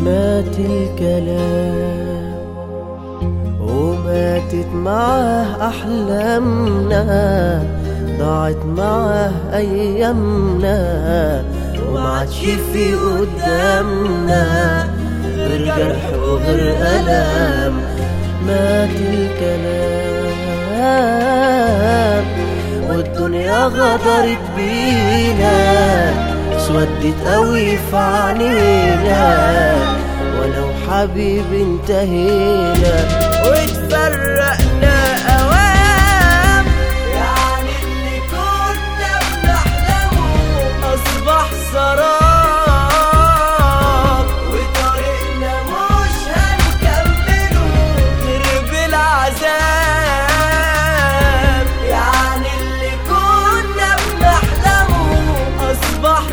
مات الكلام وماتت معاه أحلامنا ضاعت معاه أيامنا ومعادش في قدامنا غير جرح وغير ألم مات الكلام والدنيا غدرت بينا اسودت قوي في عينينا وانا وحبيبي انتهينا واتفرقنا اوام يعني اللي كنا بنحلمه اصبح سراب وطريقنا مش هنكمله غير بالعذاب يعني اللي كنا بنحلمه اصبح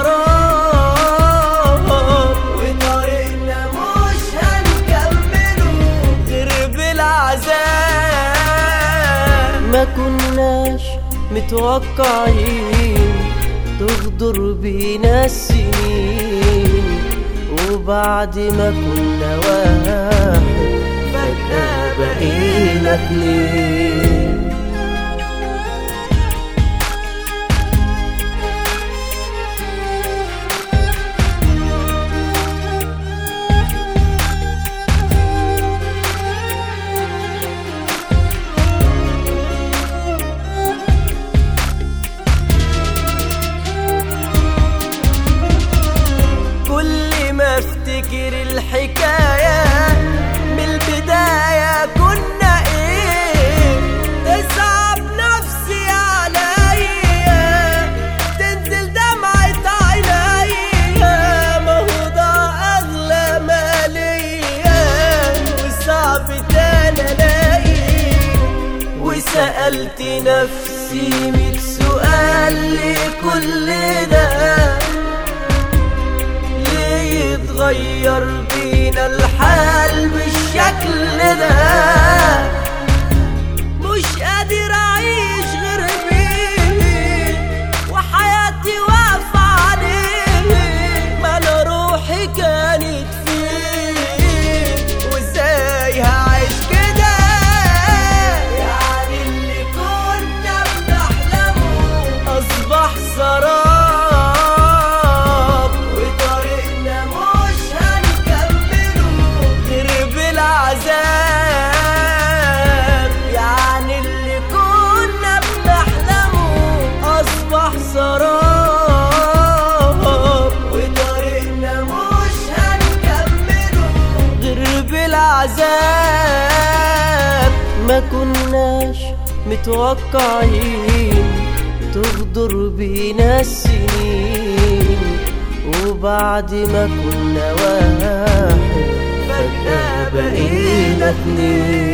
سراب وطريقنا مش هنكمله غير بالعذاب ما كناش متوقعين تغدر بينا السنين وبعد ما كنا واحد فجأة بقينا اتنين كل ما افتكر الحكاية من البداية كنا ايه تصعب نفسي عليا تنزل دمعة عينيا ما هو ده أغلى ما ليا وصعب تاني ألاقي وسألت نفسي ميت سؤال لكل ده ليه يتغير بينا الحال بالشكل ده مش قادر اعيش غير بيه وحياتي واقفة عليه ما انا روحي كانت فيه وازاي هعيش كده يعني اللي كنا بنحلمه اصبح سراب وطريقنا مش هنكمله غير بالعذاب يعني اللي كنا بنحلمه اصبح سراب وطريقنا مش هنكمله غير بالعذاب ما كناش متوقعين تغدر بينا السنين وبعد ما كنا واحد فجأة بقينا اتنين